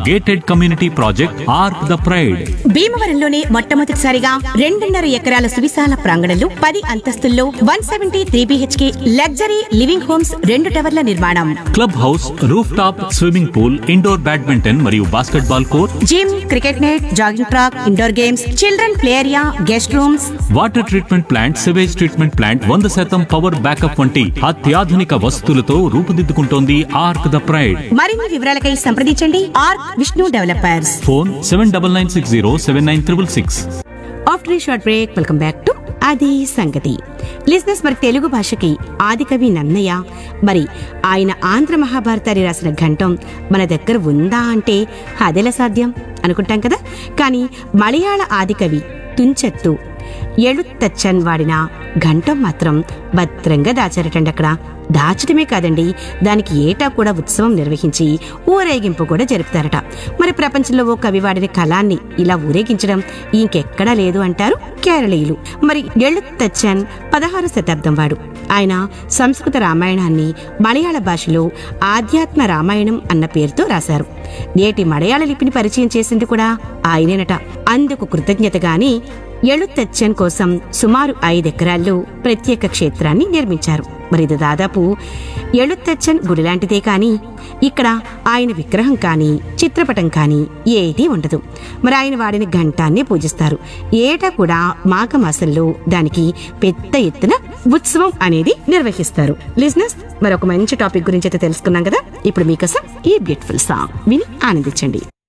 gated community project Arc the pride భీమవరంలోనే మొట్టమొదటిసారిగా రెండున్నర ఎకరాల సువిశాల ప్రాంగణంలో పది అంతస్తుల్లో one seventy three BHK luxury living homes రెండు టవర్ల నిర్మాణం club house roof top swimming pool indoor badminton మరియు basketball court gym cricket net jogging track indoor games children play area guest rooms water treatment plant sewage treatment plant వంద శాతం power backup వంటి అత్యాధునిక వసతులతో రూపుదిద్దుకుంటోంది arc the pride మరిన్ని వివరాలకై సంప్రదించండి Arc Vishnu developers phone seven double nine six zero seven nine triple six after ఈ short break welcome back to అది సంగతి లిజినెస్ మరి తెలుగు భాషకి ఆదికవి నన్నయ్య మరి ఆయన ఆంధ్ర మహాభారతాన్ని రాసిన ఘంటం మన దగ్గర ఉందా అంటే అదెలా సాధ్యం అనుకుంటాం కదా కానీ మలయాళ ఆదికవి తుంచెత్తు ఎళుత్తచ్చన్ వాడిన ఘంటం మాత్రం భద్రంగా దాచారటండి అక్కడ దాచడమే కాదండి దానికి ఏటా కూడా ఉత్సవం నిర్వహించి ఊరేగింపు కూడా జరుపుతారట మరి ప్రపంచంలో ఓ కవి వాడిన కళాన్ని ఇలా ఊరేగించడం ఇంకెక్కడా లేదు అంటారు కేరళీయులు మరి ఎళుత్తచ్చన్ పదహారు శతాబ్దం వాడు ఆయన సంస్కృత రామాయణాన్ని మలయాళ భాషలో ఆధ్యాత్మ రామాయణం అన్న పేరుతో రాశారు నేటి మలయాళ లిపిని పరిచయం చేసింది కూడా ఆయనేనట అందుకు కృతజ్ఞతగాని ఎళుత్తచ్చన్ కోసం సుమారు ఐదెకరాల్లో ప్రత్యేక క్షేత్రాన్ని నిర్మించారు మరి ఇది దాదాపు ఎళుత్తచ్చన్ గుడి లాంటిదే కానీ ఇక్కడ ఆయన విగ్రహం కానీ చిత్రపటం కానీ ఏదీ ఉండదు మరి ఆయన వాడిన ఘంటాన్ని పూజిస్తారు ఏటా కూడా మాఘమాసంలో దానికి పెద్ద ఎత్తున ఉత్సవం అనేది నిర్వహిస్తారు లిజినెస్ మరి ఒక మంచి టాపిక్ గురించి అయితే తెలుసుకున్నాం కదా ఇప్పుడు మీకోసం ఈ బ్యూటిఫుల్ సాంగ్ విని ఆనందించండి